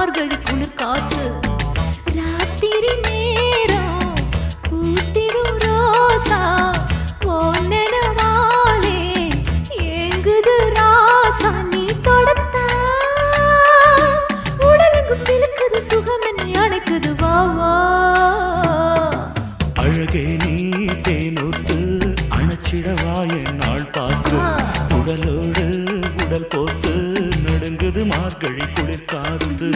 மார்கழி குளிர் காற்று ராத்திரி நேரம் பூத்திடும் ரோசா ஓனனவாலே ஏங்குது ராசா நீ தொடத்தா உடலுக்கு சிலுக்குது சுகம் என்னை அணைக்குது வா வா அழகே நீ தேனூத்து அணைச்சிடவாய நாள் பார்த்து உடலோடு உடல் போத்து நடுங்குது மார்கழி குளிர் காத்து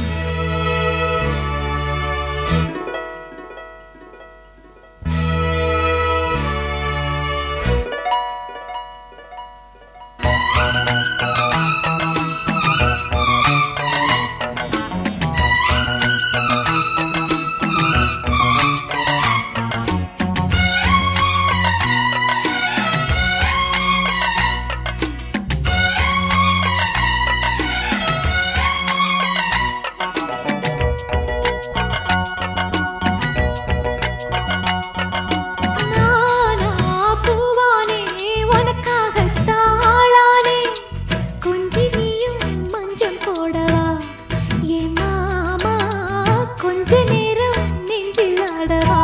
நானா பூவானே உனக்காகத்தான் ஆளானே கொஞ்சி நீயும் மஞ்சள் போடவா ஏ மாமா கொஞ்ச நேரம் நெஞ்சில் ஆடவா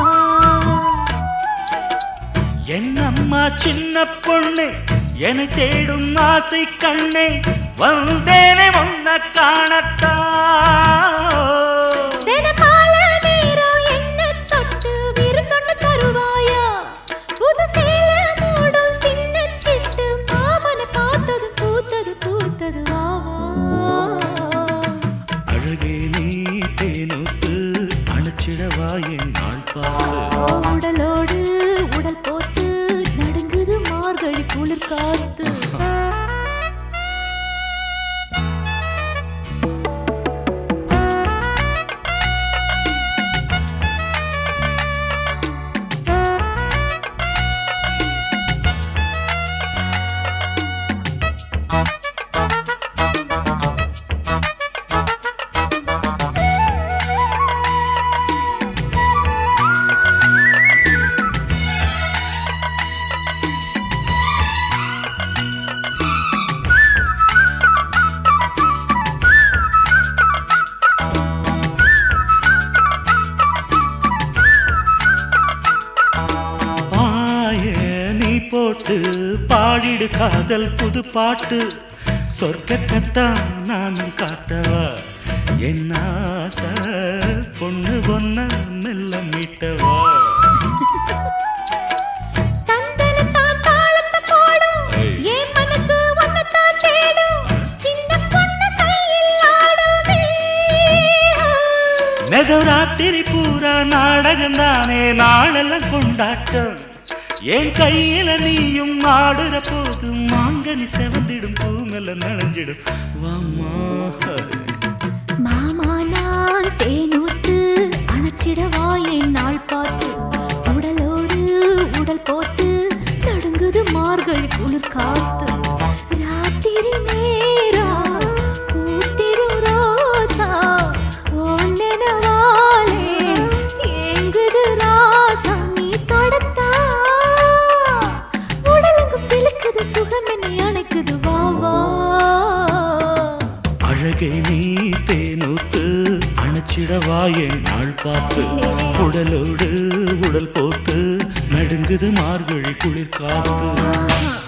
என் அம்மா சின்ன பொண்ணு என்னை தேடும் ஆசை கண்ணே வந்தேனே உன்ன காணத்தான் தினமால நேரம் என்ன தொட்டு விருந்தொண்டு தருவாயா புது சேல மூடும் சின்ன சிட்டு மாமனை பார்த்தது பூத்தது பூத்தது வா வா அழகே நீ தேனூத்து அணைச்சிடவா என் நாள் பார்த்து உடலோடு உடல் போட்டு நடுங்குது மார்கழி குளிர் காத்து பாய நீ போட்டு பாடிடு காதல் புது பாட்டு சொர்க்கத்தான் நானும் காட்டவா என்ன பொண்ணு பொண்ண மெல்ல மீட்டவா தந்தனத்தான் தாளத்தை போடும் ஏய். என் மனசு ஒன்னத்தான் தேடும் சின்ன பொண்ணு கையில் ஆடுமே நெகராத்திரி பூரா நாடகம் தானே நாளெல்லாம் கொண்டாட்டம் என் கையில நீயும் ஆடுற போது மாங்கனி செவந்திடும் பூமெல்ல நனைஞ்சிடும் வாமா மாமா நான் தேனூத்து அணைச்சிடவா என் நாள் பார்த்து உடலோடு உடல் போட்டு நடுங்குது மார்கழி குளிர் காத்து ராத்திரி நேரம் பூத்திடும் ரோசா ஒன்னெனவாலே ஏங்குது ராசா நீ தொடத்தா உடலுக்கும் சிலுக்குது சுகம் என்னை அணைக்குது வா வா அழகே நீ தேனூத்து அணைச்சிடவா என் நாள் பார்த்து உடலோடு உடல் போட்டு நடுங்குது மார்கழி குளிர் காத்து ஆஹா.